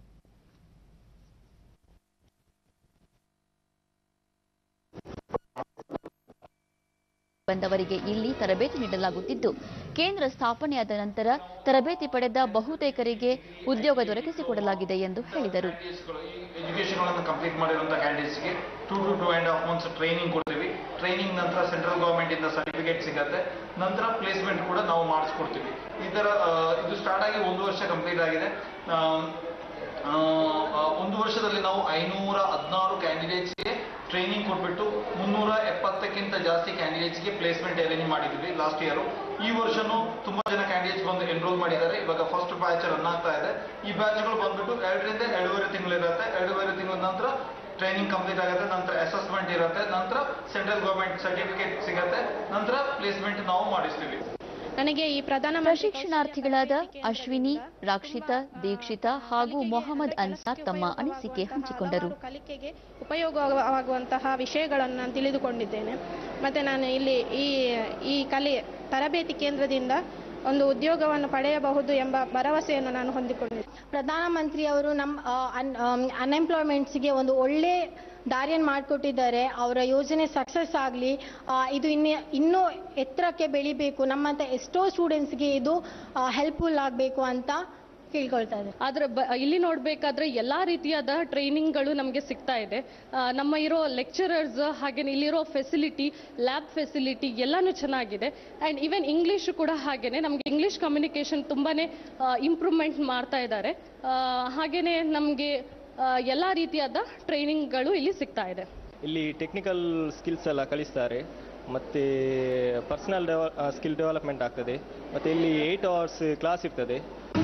ಬಂದವರಿಗೆ ಇಲ್ಲಿ ತರಬೇತಿ ನೀಡಲಾಗುತ್ತಿದ್ದು ಕೇಂದ್ರ ಸ್ಥಾಪನೆಯಾದ ನಂತರ ತರಬೇತಿ ಪಡೆದ ಬಹುತೇಕರಿಗೆ ಉದ್ಯೋಗ ದೊರಕಿಸಿಕೊಡಲಾಗಿದೆ ಎಂದು ಹೇಳಿದರು ಎಜುಕೇಶನ್ಗಳನ್ನು ಕಂಪ್ಲೀಟ್ ಮಾಡಿರುವಂಥ ಕ್ಯಾಂಡಿಡೇಟ್ಸ್ಗೆ two to two and half months training ಕೊಡ್ತೀವಿ ಟ್ರೈನಿಂಗ್ ನಂತರ ಸೆಂಟ್ರಲ್ ಗೌರ್ಮೆಂಟಿಂದ ಸರ್ಟಿಫಿಕೇಟ್ ಸಿಗುತ್ತೆ ನಂತರ ಪ್ಲೇಸ್ಮೆಂಟ್ ಕೂಡ ನಾವು ಮಾಡಿಸ್ಕೊಡ್ತೀವಿ ಈ ಥರ ಆ, ಇದು ಸ್ಟಾರ್ಟ್ ಆಗಿ ಒಂದು ವರ್ಷ ಕಂಪ್ಲೀಟ್ ಆಗಿದೆ ಆ, ಆ, ಆ, ಒಂದು ವರ್ಷದಲ್ಲಿ ನಾವು ಐನೂರ ಹದಿನಾರು ಕ್ಯಾಂಡಿಡೇಟ್ಸ್ಗೆ ಟ್ರೈನಿಂಗ್ ಕೊಟ್ಬಿಟ್ಟು ಮುನ್ನೂರ ಎಪ್ಪತ್ತಕ್ಕಿಂತ ಜಾಸ್ತಿ ಕ್ಯಾಂಡಿಡೇಟ್ಸ್ಗೆ ಪ್ಲೇಸ್ಮೆಂಟ್ ಅರೇಂಜ್ ಮಾಡಿದ್ವಿ ಲಾಸ್ಟ್ ಇಯರ್ ಈ ವರ್ಷನೂ ತುಂಬಾ ಜನ ಕ್ಯಾಂಡಿಡೇಟ್ಸ್ ಬಂದು ಎನ್ರೋಲ್ ಮಾಡಿದ್ದಾರೆ ಇವಾಗ ಫಸ್ಟ್ ಬ್ಯಾಚ್ ರನ್ ಆಗ್ತಾ ಇದೆ ಈ ಬ್ಯಾಚ್ಗಳು ಬಂದ್ಬಿಟ್ಟು ಎರಡರಿಂದ ಎರಡೂವರೆ ತಿಂಗಳಿರುತ್ತೆ ಎರಡೂವರೆ ತಿಂಗಳ ನಂತರ ಟ್ರೈನಿಂಗ್ ಕಂಪ್ಲೀಟ್ ಆಗುತ್ತೆ ನಂತರ ಅಸೆಸ್ಮೆಂಟ್ ಇರುತ್ತೆ ನಂತರ ಸೆಂಟ್ರಲ್ ಗೌರ್ಮೆಂಟ್ ಸರ್ಟಿಫಿಕೇಟ್ ಸಿಗುತ್ತೆ ನಂತರ ಪ್ಲೇಸ್ಮೆಂಟ್ ನಾವು ಮಾಡಿಸ್ತೀವಿ ನನಗೆ ಈ ಪ್ರಧಾನ ಪ್ರಶಿಕ್ಷಣಾರ್ಥಿಗಳಾದ ಅಶ್ವಿನಿ ರಾಕ್ಷಿತಾ ದೀಕ್ಷಿತಾ ಹಾಗೂ ಮೊಹಮ್ಮದ್ ಅನ್ಸಾರ್ ತಮ್ಮ ಅನಿಸಿಕೆ ಹಂಚಿಕೊಂಡರು ಕಲಿಕೆಗೆ ಉಪಯೋಗವಾಗುವಂತಹ ವಿಷಯಗಳನ್ನು ನಾನು ತಿಳಿದುಕೊಂಡಿದ್ದೇನೆ ಮತ್ತೆ ನಾನು ಇಲ್ಲಿ ಈ ಈ ಕಲೆ ತರಬೇತಿ ಕೇಂದ್ರದಿಂದ ಒಂದು ಉದ್ಯೋಗವನ್ನು ಪಡೆಯಬಹುದು ಎಂಬ ಭರವಸೆಯನ್ನು ನಾನು ಹೊಂದಿಕೊಂಡಿದ್ದೇನೆ ಪ್ರಧಾನಮಂತ್ರಿ ಅವರು ನಮ್ಮ ಅನ್ಎಂಪ್ಲಾಯ್ಮೆಂಟ್ಸ್ಗೆ ಒಂದು ಒಳ್ಳೆ ದಾರಿಯನ್ನು ಮಾಡಿಕೊಟ್ಟಿದ್ದಾರೆ ಅವರ ಯೋಜನೆ ಸಕ್ಸಸ್ ಆಗಲಿ ಇದು ಇನ್ನು ಇನ್ನೂ ಎತ್ತರಕ್ಕೆ ಬೆಳಿಬೇಕು ನಮ್ಮಂಥ ಎಷ್ಟೋ ಸ್ಟೂಡೆಂಟ್ಸ್ಗೆ ಇದು ಹೆಲ್ಪ್ಫುಲ್ ಆಗಬೇಕು ಅಂತ ಕೇಳ್ಕೊಳ್ತಾ ಇದ್ದಾರೆ ಆದ್ರೆ ಬ ಇಲ್ಲಿ ನೋಡಬೇಕಾದ್ರೆ ಎಲ್ಲಾ ರೀತಿಯಾದ ಟ್ರೈನಿಂಗ್ಗಳು ನಮಗೆ ಸಿಗ್ತಾ ಇದೆ ಆ, ನಮ್ಮ ಇರೋ ಲೆಕ್ಚರರ್ಸ್ ಹಾಗೆ ಇಲ್ಲಿರೋ ಫೆಸಿಲಿಟಿ ಲ್ಯಾಬ್ ಫೆಸಿಲಿಟಿ ಎಲ್ಲಾನು ಚೆನ್ನಾಗಿದೆ ಆ್ಯಂಡ್ ಈವನ್ ಇಂಗ್ಲೀಷ್ ಕೂಡ ಹಾಗೇನೆ ನಮಗೆ ಇಂಗ್ಲೀಷ್ ಕಮ್ಯುನಿಕೇಷನ್ ತುಂಬಾನೇ ಇಂಪ್ರೂವ್ಮೆಂಟ್ ಮಾಡ್ತಾ ಇದ್ದಾರೆ ಆ, ಹಾಗೇನೆ ನಮಗೆ ಎಲ್ಲ ರೀತಿಯಾದ ಟ್ರೈನಿಂಗ್ಗಳು ಇಲ್ಲಿ ಸಿಗ್ತಾ ಇದೆ ಇಲ್ಲಿ ಟೆಕ್ನಿಕಲ್ ಸ್ಕಿಲ್ಸ್ ಎಲ್ಲ ಕಲಿಸ್ತಾರೆ ಮತ್ತು ಪರ್ಸನಲ್ ಡೆವ ಸ್ಕಿಲ್ ಡೆವಲಪ್ಮೆಂಟ್ ಆಗ್ತದೆ ಮತ್ತು ಇಲ್ಲಿ ಏಯ್ಟ್ ಅವರ್ಸ್ ಕ್ಲಾಸ್ ಇರ್ತದೆ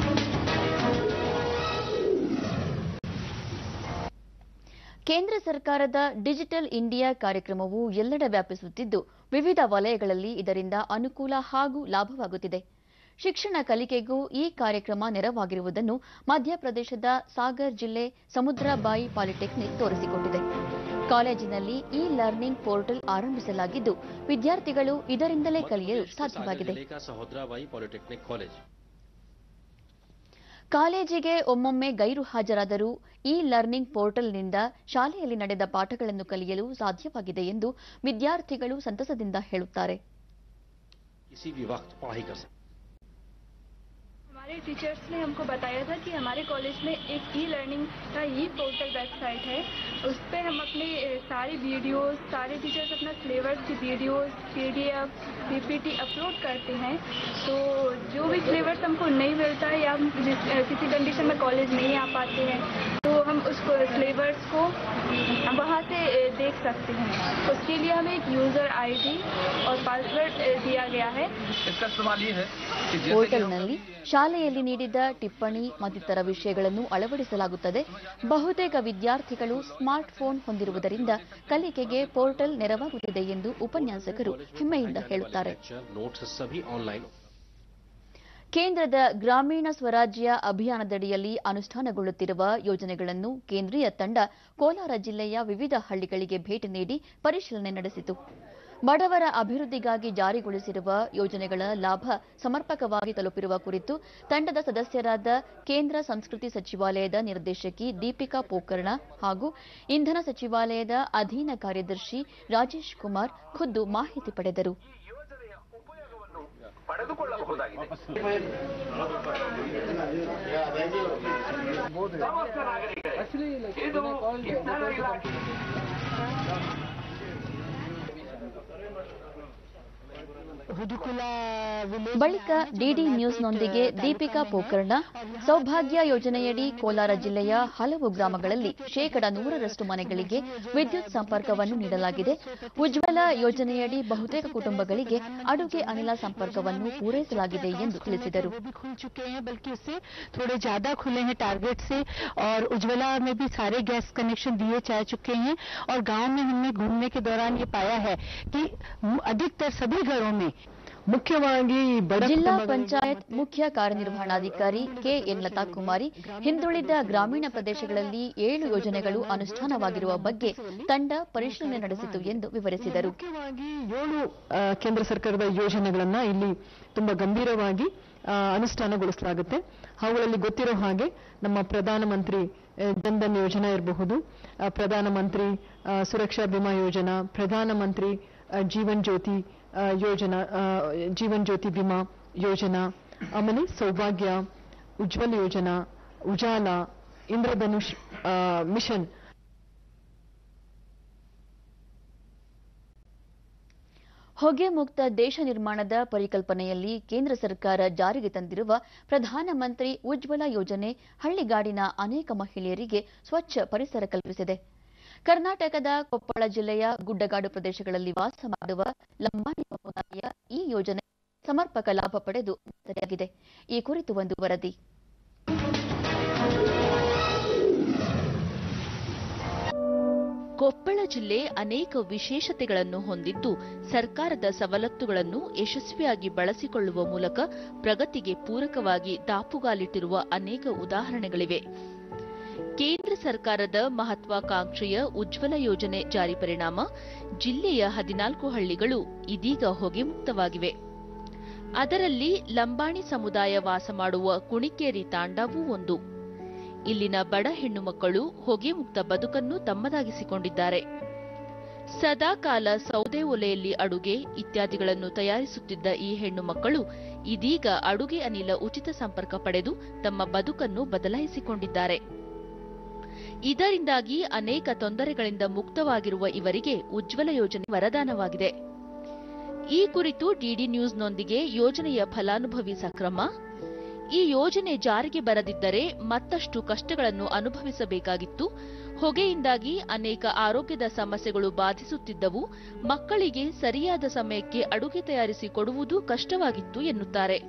ಕೇಂದ್ರ ಸರ್ಕಾರದ ಡಿಜಿಟಲ್ ಇಂಡಿಯಾ ಕಾರ್ಯಕ್ರಮವು ಎಲ್ಲೆಡೆ ವ್ಯಾಪಿಸುತ್ತಿದ್ದು ವಿವಿಧ ವಲಯಗಳಲ್ಲಿ ಇದರಿಂದ ಅನುಕೂಲ ಹಾಗೂ ಲಾಭವಾಗುತ್ತಿದೆ ಶಿಕ್ಷಣ ಕಲಿಕೆಗೂ ಈ ಕಾರ್ಯಕ್ರಮ ನೆರವಾಗಿರುವುದನ್ನು ಮಧ್ಯಪ್ರದೇಶದ ಸಾಗರ್ ಜಿಲ್ಲೆ ಸಮುದ್ರಬಾಯಿ ಪಾಲಿಟೆಕ್ನಿಕ್ ತೋರಿಸಿಕೊಟ್ಟಿದೆ ಕಾಲೇಜಿನಲ್ಲಿ ಇ ಲರ್ನಿಂಗ್ ಪೋರ್ಟಲ್ ಆರಂಭಿಸಲಾಗಿದ್ದು ವಿದ್ಯಾರ್ಥಿಗಳು ಇದರಿಂದಲೇ ಕಲಿಯಲು ಸಾಧ್ಯವಾಗಿದೆ जिले का सहोदराबाई पॉलिटेक्निक कॉलेज ಕಾಲೇಜಿಗೆ ಒಮ್ಮೊಮ್ಮೆ ಗೈರು ಹಾಜರಾದರೂ ಇ ಲರ್ನಿಂಗ್ ಪೋರ್ಟಲ್ನಿಂದ ಶಾಲೆಯಲ್ಲಿ ನಡೆದ ಪಾಠಗಳನ್ನು ಕಲಿಯಲು ಸಾಧ್ಯವಾಗಿದೆ ಎಂದು ವಿದ್ಯಾರ್ಥಿಗಳು ಸಂತಸದಿಂದ ಹೇಳುತ್ತಾರೆ किसी भी वक्त पढ़ाई कर सकते हमारे टीचर्स ने हमको बताया था कि हमारे कॉलेज में एक ई लर्निंग का ई पोर्टल वेबसाइट है उस पर हम अपने ए, सारी वीडियोस सारे टीचर्स अपना सिलेबस की वीडियोस पीडीएफ पीपीटी अपलोड करते हैं तो जो भी सिलेबस हमको नहीं मिलता है या हम जिस- अ, किसी कंडीशन में कॉलेज नहीं आ पाते हैं तो हम उस सिलेबस को वहाँ से ए, देख सकते हैं उसके लिए हमें एक यूज़र आईडी और पासवर्ड ए, दिया गया है इसका इस्तेमाल ये है कि जैसे कि ಪೋರ್ಟಲ್ನಲ್ಲಿ ಶಾಲೆಯಲ್ಲಿ ನೀಡಿದ ಟಿಪ್ಪಣಿ ಮತ್ತಿತರ ವಿಷಯಗಳನ್ನು ಅಳವಡಿಸಲಾಗುತ್ತದೆ ಬಹುತೇಕ ವಿದ್ಯಾರ್ಥಿಗಳು ಸ್ಮಾರ್ಟ್ ಫೋನ್ ಹೊಂದಿರುವುದರಿಂದ ಕಲಿಕೆಗೆ ಪೋರ್ಟಲ್ ನೆರವಾಗುತ್ತಿದೆ ಎಂದು ಉಪನ್ಯಾಸಕರು ಹೆಮ್ಮೆಯಿಂದ ಹೇಳುತ್ತಾರೆ लेक्चर नोट्स सभी ऑनलाइन ಕೇಂದ್ರದ ಗ್ರಾಮೀಣ ಸ್ವರಾಜ್ಯ ಅಭಿಯಾನದಡಿಯಲ್ಲಿ ಅನುಷ್ಠಾನಗೊಳ್ಳುತ್ತಿರುವ ಯೋಜನೆಗಳನ್ನು ಕೇಂದ್ರೀಯ ತಂಡ ಕೋಲಾರ ಜಿಲ್ಲೆಯ ವಿವಿಧ ಹಳ್ಳಿಗಳಿಗೆ ಭೇಟಿ ನೀಡಿ ಪರಿಶೀಲನೆ ನಡೆಸಿತು ಬಡವರ ಅಭಿವೃದ್ಧಿಗಾಗಿ ಜಾರಿಗೊಳಿಸಿರುವ ಯೋಜನೆಗಳ ಲಾಭ ಸಮರ್ಪಕವಾಗಿ ತಲುಪಿರುವ ಕುರಿತು ತಂಡದ ಸದಸ್ಯರಾದ ಕೇಂದ್ರ ಸಂಸ್ಕೃತಿ ಸಚಿವಾಲಯದ ನಿರ್ದೇಶಕಿ ದೀಪಿಕಾ ಪೋಕರ್ಣ ಹಾಗೂ ಇಂಧನ ಸಚಿವಾಲಯದ ಅಧೀನ ಕಾರ್ಯದರ್ಶಿ ರಾಜೇಶ್ ಕುಮಾರ್ ಖುದ್ದು ಮಾಹಿತಿ ಪಡೆದರು ಪಡೆದುಕೊಳ್ಳಬಹುದಾಗಿದೆ ಸಮಸ್ತ ನಾಗರಿಕರೇ, ಇದು ಇಂಧನ ಇಲಾಖೆ ಬಳಿಕ ಡಿಡಿ ನ್ಯೂಸ್ನೊಂದಿಗೆ ದೀಪಿಕಾ ಪೋಕರ್ಣ ಸೌಭಾಗ್ಯ ಯೋಜನೆಯಡಿ ಕೋಲಾರ ಜಿಲ್ಲೆಯ ಹಲವು ಗ್ರಾಮಗಳಲ್ಲಿ ಶೇಕಡ ನೂರರಷ್ಟು ಮನೆಗಳಿಗೆ ವಿದ್ಯುತ್ ಸಂಪರ್ಕವನ್ನು ನೀಡಲಾಗಿದೆ ಉಜ್ವಲ ಯೋಜನೆಯಡಿ ಬಹುತೇಕ ಕುಟುಂಬಗಳಿಗೆ ಅಡುಗೆ ಅನಿಲ ಸಂಪರ್ಕವನ್ನು ಪೂರೈಸಲಾಗಿದೆ ಎಂದು ತಿಳಿಸಿದರು भी खुल चुके हैं बल्कि उससे थोड़े ज्यादा खुले हैं टारगेट से और उज्ज्वला में भी सारे गैस कनेक्शन दिए जा चुके हैं और गांव में हमने घूमने के दौरान ये पाया है कि अधिकतर सभी घरों में ಮುಖ್ಯವಾಗಿ ಬಡ ಜಿಲ್ಲಾ ಕುಟುಂಬಗಳಿಗೆ ಪಂಚಾಯತ್ ಮುಖ್ಯ ಕಾರ್ಯನಿರ್ವಹಣಾಧಿಕಾರಿ ಕೆಎನ್ ಲತಾ ಕುಮಾರಿ ಹಿಂದುಳಿದ ಗ್ರಾಮೀಣ ಪ್ರದೇಶಗಳಲ್ಲಿ ಏಳು ಯೋಜನೆಗಳು ಅನುಷ್ಠಾನವಾಗಿರುವ ಬಗ್ಗೆ ತಂಡ ಪರಿಶೀಲನೆ ನಡೆಸಿತು ಎಂದು ವಿವರಿಸಿದರು ಮುಖ್ಯವಾಗಿ ಏಳು ಆ, ಕೇಂದ್ರ ಸರ್ಕಾರದ ಯೋಜನೆಗಳನ್ನ ಇಲ್ಲಿ ತುಂಬಾ ಗಂಭೀರವಾಗಿ ಆ, ಅನುಷ್ಠಾನಗೊಳಿಸಲಾಗುತ್ತೆ ಅವುಗಳಲ್ಲಿ ಗೊತ್ತಿರೋ ಹಾಗೆ ನಮ್ಮ ಪ್ರಧಾನಮಂತ್ರಿ ಆ, ಜನ್ಧನ್ ಯೋಜನಾ ಇರಬಹುದು ಆ, ಪ್ರಧಾನಮಂತ್ರಿ ಆ, ಸುರಕ್ಷಾ ಬಿಮಾ ಯೋಜನಾ ಪ್ರಧಾನಮಂತ್ರಿ ಆ, ಜೀವನ್ ಜ್ಯೋತಿ ಆ, ಯೋಜನಾ ಆ, ಜೀವನ್ ಜ್ಯೋತಿ ಬಿಮಾ ಯೋಜನಾ ಆಮೇಲೆ ಸೌಭಾಗ್ಯ ಉಜ್ವಲ್ ಯೋಜನಾ ಉಜಾಲ ಇಂದ್ರಧನುಷ್ ಆ, ಮಿಷನ್ ಹೊಗೆ ಮುಕ್ತ ದೇಶ ನಿರ್ಮಾಣದ ಪರಿಕಲ್ಪನೆಯಲ್ಲಿ ಕೇಂದ್ರ ಸರ್ಕಾರ ಜಾರಿಗೆ ತಂದಿರುವ ಪ್ರಧಾನಮಂತ್ರಿ ಉಜ್ವಲ ಯೋಜನೆ ಹಳ್ಳಿಗಾಡಿನ ಅನೇಕ ಮಹಿಳೆಯರಿಗೆ ಸ್ವಚ್ಛ ಪರಿಸರ ಕಲ್ಪಿಸಿದೆ ಕರ್ನಾಟಕದ ಕೊಪ್ಪಳ ಜಿಲ್ಲೆಯ ಗುಡ್ಡಗಾಡು ಪ್ರದೇಶಗಳಲ್ಲಿ ವಾಸ ಮಾಡುವ ಲಂಬಾಣಿ ಸಮುದಾಯ ಈ ಯೋಜನೆ ಸಮರ್ಪಕ ಲಾಭ ಪಡೆದು ಮಾದರಿಯಾಗಿದೆ ಈ ಕುರಿತು ಒಂದು ವರದಿ ಕೊಪ್ಪಳ ಜಿಲ್ಲೆ ಅನೇಕ ವಿಶೇಷತೆಗಳನ್ನು ಹೊಂದಿದ್ದು ಸರ್ಕಾರದ ಸವಲತ್ತುಗಳನ್ನು ಯಶಸ್ವಿಯಾಗಿ ಬಳಸಿಕೊಳ್ಳುವ ಮೂಲಕ ಪ್ರಗತಿಗೆ ಪೂರಕವಾಗಿ ದಾಪುಗಾಲಿಟ್ಟಿರುವ ಅನೇಕ ಉದಾಹರಣೆಗಳಿವೆ ಕೇಂದ್ರ ಸರ್ಕಾರದ ಮಹತ್ವಾಕಾಂಕ್ಷೆಯ ಉಜ್ವಲ ಯೋಜನೆ ಜಾರಿ ಪರಿಣಾಮ ಜಿಲ್ಲೆಯ ಹದಿನಾಲ್ಕು ಹಳ್ಳಿಗಳು ಇದೀಗ ಹೊಗೆಮುಕ್ತವಾಗಿವೆ ಅದರಲ್ಲಿ ಲಂಬಾಣಿ ಸಮುದಾಯ ವಾಸ ಮಾಡುವ ಕುಣಿಕೇರಿ ತಾಂಡವೂ ಒಂದು ಇಲ್ಲಿನ ಬಡ ಹೆಣ್ಣು ಮಕ್ಕಳು ಹೊಗೆ ಮುಕ್ತ ಬದುಕನ್ನು ತಮ್ಮದಾಗಿಸಿಕೊಂಡಿದ್ದಾರೆ ಸದಾಕಾಲ ಸೌದೆ ಒಲೆಯಲ್ಲಿ ಅಡುಗೆ ಇತ್ಯಾದಿಗಳನ್ನು ತಯಾರಿಸುತ್ತಿದ್ದ ಈ ಹೆಣ್ಣು ಮಕ್ಕಳು ಇದೀಗ ಅಡುಗೆ ಅನಿಲ ಉಚಿತ ಸಂಪರ್ಕ ಪಡೆದು ತಮ್ಮ ಬದುಕನ್ನು ಬದಲಾಯಿಸಿಕೊಂಡಿದ್ದಾರೆ ಇದರಿಂದಾಗಿ ಅನೇಕ ತೊಂದರೆಗಳಿಂದ ಮುಕ್ತವಾಗಿರುವ ಇವರಿಗೆ ಉಜ್ವಲ ಯೋಜನೆ ವರದಾನವಾಗಿದೆ ಈ ಕುರಿತು ಡಿಡಿ ನ್ಯೂಸ್ನೊಂದಿಗೆ ಯೋಜನೆಯ ಫಲಾನುಭವಿ ಸಕ್ರಮ ಈ ಯೋಜನೆ ಜಾರಿಗೆ ಬರದಿದ್ದರೆ ಮತ್ತಷ್ಟು ಕಷ್ಟಗಳನ್ನು ಅನುಭವಿಸಬೇಕಾಗಿತ್ತು ಹೊಗೆಯಿಂದಾಗಿ ಅನೇಕ ಆರೋಗ್ಯದ ಸಮಸ್ಯೆಗಳು ಬಾಧಿಸುತ್ತಿದ್ದವು ಮಕ್ಕಳಿಗೆ ಸರಿಯಾದ ಸಮಯಕ್ಕೆ ಅಡುಗೆ ತಯಾರಿಸಿ ಕೊಡುವುದು ಕಷ್ಟವಾಗಿತ್ತು ಎನ್ನುತ್ತಾರೆ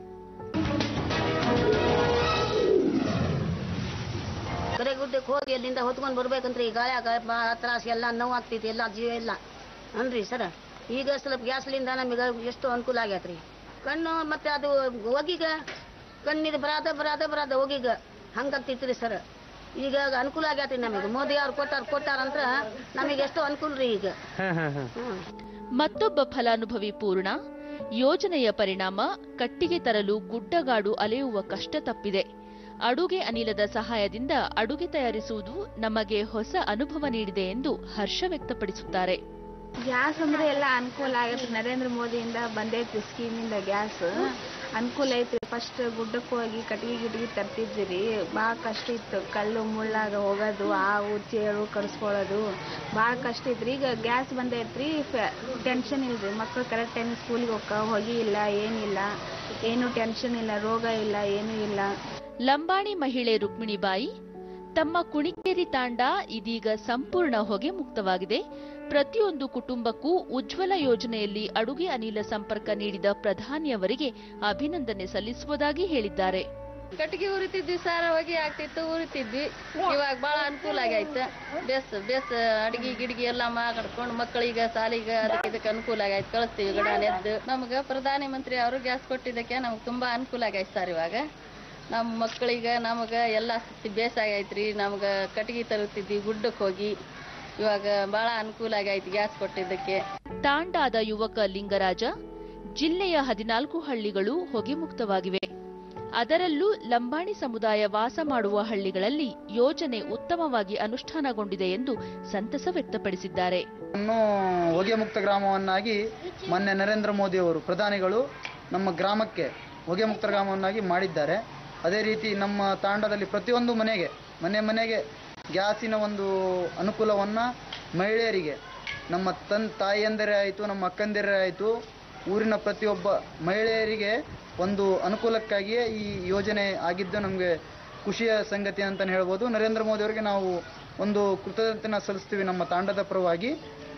ಗುಡ್ಡಕ್ಕೆ ಹೋಗಿ ಅಲ್ಲಿಂದ ಹೊತ್ಕೊಂಡು ಬರ್ಬೇಕಂದ್ರೆ ಈ ಗಾಳ್ಯಾಗ ಭಾಳ ತ್ರಾಸ ಎಲ್ಲ ನೋವು ಆಗ್ತೈತಿ ಎಲ್ಲ ಜೀವ ಇಲ್ಲ ಅನ್ರಿ ಸರ ಈಗ ಸ್ವಲ್ಪ ಗ್ಯಾಸ್ಲಿಂದ ನಮಗೆ ಎಷ್ಟು ಅನುಕೂಲ ಆಗೈತ್ರಿ ಕಣ್ಣು ಮತ್ತೆ ಅದು ಹೊಗಿಗ ಕಣ್ಣಿದು ಬರಾದ ಬರಾದ ಬರಾದ ಹೊಗಿಗ ಹಂಗಾಗ್ತೈತ್ರಿ ಸರ್ ಈಗ ಅನುಕೂಲ ಆಗೈತ್ರಿ ನಮಗೆ ಮೋದಿ ಅವ್ರು ಕೊಟ್ಟಾರ ಕೊಟ್ಟಾರಂದ್ರ ನಮಗೆ ಎಷ್ಟು ಅನುಕೂಲ ರೀ ಈಗ ಹ್ಮ್ ಮತ್ತೊಬ್ಬ ಫಲಾನುಭವಿ ಪೂರ್ಣ ಯೋಜನೆಯ ಪರಿಣಾಮ ಕಟ್ಟಿಗೆ ತರಲು ಗುಡ್ಡಗಾಡು ಅಲೆಯುವ ಕಷ್ಟ ತಪ್ಪಿದೆ ಅಡುಗೆ ಅನಿಲದ ಸಹಾಯದಿಂದ ಅಡುಗೆ ತಯಾರಿಸುವುದು ನಮಗೆ ಹೊಸ ಅನುಭವ ನೀಡಿದೆ ಎಂದು ಹರ್ಷ ವ್ಯಕ್ತಪಡಿಸುತ್ತಾರೆ ಗ್ಯಾಸ್ ಅಂದ್ರೆ ಎಲ್ಲ ಅನುಕೂಲ ಆಗೈತ್ರಿ ನರೇಂದ್ರ ಮೋದಿಯಿಂದ ಬಂದೈತ್ರಿ ಸ್ಕೀಮಿಂದ ಗ್ಯಾಸ್ ಅನುಕೂಲ ಐತ್ರಿ ಫಸ್ಟ್ ಗುಡ್ಡಕ್ಕೆ ಹೋಗಿ ಕಟ್ಗಿ ಗಿಟ್ಗಿ ತರ್ತಿದ್ವಿ ರೀ ಭಾಳ ಕಷ್ಟ ಇತ್ತು ಕಲ್ಲು ಮುಳ್ಳಾಗ ಹೋಗೋದು ಹಾವು ಚೇಳು ಕರ್ಸ್ಕೊಳ್ಳೋದು ಭಾಳ ಕಷ್ಟ ಇತ್ರಿ ಈಗ ಗ್ಯಾಸ್ ಬಂದೈತ್ರಿ ಟೆನ್ಷನ್ ಇಲ್ರಿ ಮಕ್ಕಳು ಕರೆಕ್ಟ್ ಟೈಮ್ ಸ್ಕೂಲಿಗೆ ಹೋಗ ಹೊಗಿ ಇಲ್ಲ ಏನಿಲ್ಲ ಏನು ಟೆನ್ಷನ್ ಇಲ್ಲ ರೋಗ ಇಲ್ಲ ಏನೂ ಇಲ್ಲ ಲಂಬಾಣಿ ಮಹಿಳೆ ರುಕ್ಮಿಣಿಬಾಯಿ ತಮ್ಮ ಕುಣಿಕೇರಿ ತಾಂಡ ಇದೀಗ ಸಂಪೂರ್ಣ ಹೊಗೆ ಮುಕ್ತವಾಗಿದೆ ಪ್ರತಿಯೊಂದು ಕುಟುಂಬಕ್ಕೂ ಉಜ್ವಲ ಯೋಜನೆಯಲ್ಲಿ ಅಡುಗೆ ಅನಿಲ ಸಂಪರ್ಕ ನೀಡಿದ ಪ್ರಧಾನಿಯವರಿಗೆ ಅಭಿನಂದನೆ ಸಲ್ಲಿಸುವುದಾಗಿ ಹೇಳಿದ್ದಾರೆ ಕಟ್ಟಿಗೆ ಉರಿತಿದ್ವಿ ಸಾರ ಹೊಗೆ ಆಗ್ತಿತ್ತು ಉರಿತಿದ್ವಿ ಇವಾಗ ಬಹಳ ಅನುಕೂಲ ಆಗೈತೆ ಬೇಸ್ ಬೇಸ್ ಅಡಿಗೆ ಗಿಡಿಗೆ ಎಲ್ಲ ಮಾಡ್ಕೊಂಡು ಮಕ್ಕಳಿಗೆ ಸಾಲಿಗೆ ಅದಕ್ಕೆ ಇದಕ್ಕೆ ಅನುಕೂಲ ಆಗೈತೆ ಕಳಿಸ್ತೀವಿ ಗಿಡ ನೆದ್ದು ನಮ್ಗೆ ಪ್ರಧಾನಿ ಮಂತ್ರಿ ಅವರು ಗ್ಯಾಸ್ ಕೊಟ್ಟಿದ್ದಕ್ಕೆ ನಮ್ಗೆ ತುಂಬಾ ಅನುಕೂಲ ಆಗೈತೆ ಸರ್ ಇವಾಗ ನಮ್ಮ ಮಕ್ಕಳಿಗೆ ನಮಗೆ ಎಲ್ಲ ಬೇಸಾಗೈತ್ರಿ ನಮ್ಗೆ ಕಟ್ಟಿಗೆ ತರುತ್ತಿದ್ವಿ ಗುಡ್ಡಕ್ಕೆ ಹೋಗಿ ಇವಾಗ ಬಹಳ ಅನುಕೂಲ ಆಗೈತಿ ಗ್ಯಾಸ್ ಕೊಟ್ಟಿದ್ದಕ್ಕೆ ತಾಂಡಾದ ಯುವಕ ಲಿಂಗರಾಜ ಜಿಲ್ಲೆಯ ಹದಿನಾಲ್ಕು ಹಳ್ಳಿಗಳು ಹೊಗೆ ಮುಕ್ತವಾಗಿವೆ ಅದರಲ್ಲೂ ಲಂಬಾಣಿ ಸಮುದಾಯ ವಾಸ ಮಾಡುವ ಹಳ್ಳಿಗಳಲ್ಲಿ ಯೋಜನೆ ಉತ್ತಮವಾಗಿ ಅನುಷ್ಠಾನಗೊಂಡಿದೆ ಎಂದು ಸಂತಸ ವ್ಯಕ್ತಪಡಿಸಿದ್ದಾರೆ ಅನ್ನು ಹೊಗೆ ಮುಕ್ತ ಗ್ರಾಮವನ್ನಾಗಿ ಮೊನ್ನೆ ನರೇಂದ್ರ ಮೋದಿ ಅವರು ಪ್ರಧಾನಿಗಳು ನಮ್ಮ ಗ್ರಾಮಕ್ಕೆ ಹೊಗೆ ಮುಕ್ತ ಗ್ರಾಮವನ್ನಾಗಿ ಮಾಡಿದ್ದಾರೆ ಅದೇ ರೀತಿ ನಮ್ಮ ತಾಂಡದಲ್ಲಿ ಪ್ರತಿಯೊಂದು ಮನೆಗೆ ಮನೆ ಮನೆಗೆ ಗ್ಯಾಸಿನ ಒಂದು ಅನುಕೂಲವನ್ನು ಮಹಿಳೆಯರಿಗೆ ನಮ್ಮ ತನ್ ತಾಯಿಯಂದರೆ ಆಯಿತು ನಮ್ಮ ಅಕ್ಕಂದಿರೇ ಆಯಿತು ಊರಿನ ಪ್ರತಿಯೊಬ್ಬ ಮಹಿಳೆಯರಿಗೆ ಒಂದು ಅನುಕೂಲಕ್ಕಾಗಿಯೇ ಈ ಯೋಜನೆ ಆಗಿದ್ದು ನಮಗೆ ಖುಷಿಯ ಸಂಗತಿ ಅಂತಲೇ ಹೇಳ್ಬೋದು ನರೇಂದ್ರ ಮೋದಿ ಅವರಿಗೆ ನಾವು ಒಂದು ಕೃತಜ್ಞತೆನ ಸಲ್ಲಿಸ್ತೀವಿ ನಮ್ಮ ತಾಂಡದ ಪರವಾಗಿ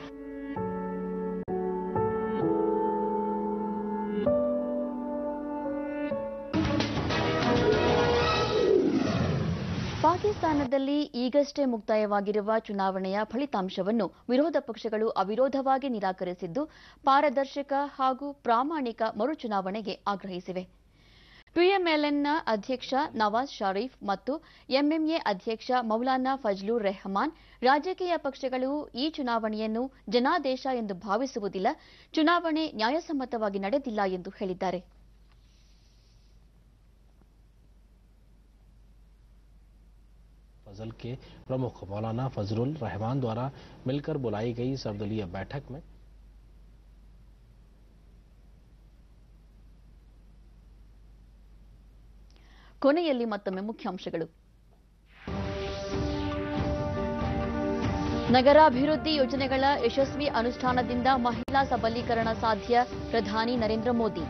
ಪಾಕಿಸ್ತಾನದಲ್ಲಿ ಈಗಷ್ಟೇ ಮುಕ್ತಾಯವಾಗಿರುವ ಚುನಾವಣೆಯ ಫಲಿತಾಂಶವನ್ನು ವಿರೋಧ ಪಕ್ಷಗಳು ಅವಿರೋಧವಾಗಿ ನಿರಾಕರಿಸಿದ್ದು ಪಾರದರ್ಶಕ ಹಾಗೂ ಪ್ರಾಮಾಣಿಕ ಮರುಚುನಾವಣೆಗೆ ಆಗ್ರಹಿಸಿವೆ ಪಿಎಂಎಲ್ಎನ್ನ ಅಧ್ಯಕ್ಷ ನವಾಜ್ ಶರೀಫ್ ಮತ್ತು ಎಂಎಂಎ ಅಧ್ಯಕ್ಷ ಮೌಲಾನಾ ಫಜ್ಲುರ್ ರೆಹಮಾನ್ ರಾಜಕೀಯ ಪಕ್ಷಗಳು ಈ ಚುನಾವಣೆಯನ್ನು ಜನಾದೇಶ ಎಂದು ಭಾವಿಸುವುದಿಲ್ಲ ಚುನಾವಣೆ ನ್ಯಾಯಸಮ್ಮತವಾಗಿ ನಡೆದಿಲ್ಲ ಎಂದು ಹೇಳಿದ್ದಾರೆ फजल के प्रमुख मौलाना फजरुल रहमान द्वारा मिलकर बुलाई गई सर्वदलीय बैठक में ಕೊನೆಯಲ್ಲಿ ಮತ್ತೊಮ್ಮೆ ಮುಖ್ಯಾಂಶಗಳು ನಗರಾಭಿವೃದ್ಧಿ ಯೋಜನೆಗಳ ಯಶಸ್ವಿ ಅನುಷ್ಠಾನದಿಂದ ಮಹಿಳಾ ಸಬಲೀಕರಣ ಸಾಧ್ಯ ಪ್ರಧಾನಿ ನರೇಂದ್ರ ಮೋದಿ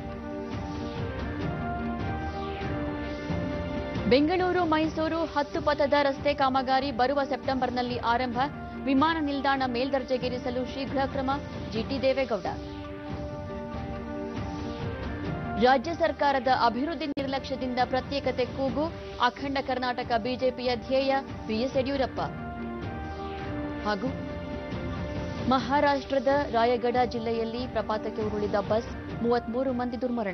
ಬೆಂಗಳೂರು ಮೈಸೂರು ಹತ್ತು ಪಥದ ರಸ್ತೆ ಕಾಮಗಾರಿ ಬರುವ ಸೆಪ್ಟೆಂಬರ್ನಲ್ಲಿ ಆರಂಭ ವಿಮಾನ ನಿಲ್ದಾಣ ಮೇಲ್ದರ್ಜೆಗೇರಿಸಲು ಶೀಘ್ರ ಕ್ರಮ ಜಿಟಿ ದೇವೇಗೌಡ ರಾಜ್ಯ ಸರ್ಕಾರದ ಅಭಿವೃದ್ಧಿ ನಿರ್ಲಕ್ಷ್ಯದಿಂದ ಪ್ರತ್ಯೇಕತೆ ಕೂಗು ಅಖಂಡ ಕರ್ನಾಟಕ ಬಿಜೆಪಿಯ ಧ್ಯೇಯ ಬಿಎಸ್ ಯಡಿಯೂರಪ್ಪ ಹಾಗೂ ಮಹಾರಾಷ್ಟ್ರದ ರಾಯಗಢ ಜಿಲ್ಲೆಯಲ್ಲಿ ಪ್ರಪಾತಕ್ಕೆ ಉರುಳಿದ ಬಸ್ ಮೂವತ್ಮೂರು ಮಂದಿ ದುರ್ಮರಣ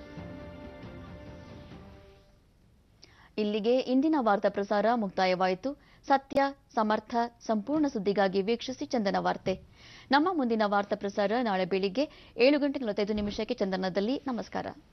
ಇಲ್ಲಿಗೆ ಇಂದಿನ ವಾರ್ತಾ ಪ್ರಸಾರ ಮುಕ್ತಾಯವಾಯಿತು ಸತ್ಯ ಸಮರ್ಥ ಸಂಪೂರ್ಣ ಸುದ್ದಿಗಾಗಿ ವೀಕ್ಷಿಸಿ ಚಂದನ ವಾರ್ತೆ ನಮ್ಮ ಮುಂದಿನ ವಾರ್ತಾ ಪ್ರಸಾರ ನಾಳೆ ಬೆಳಿಗ್ಗೆ ಏಳು ಗಂಟೆ ನಲವತ್ತೈದು ನಿಮಿಷಕ್ಕೆ ಚಂದನದಲ್ಲಿ ನಮಸ್ಕಾರ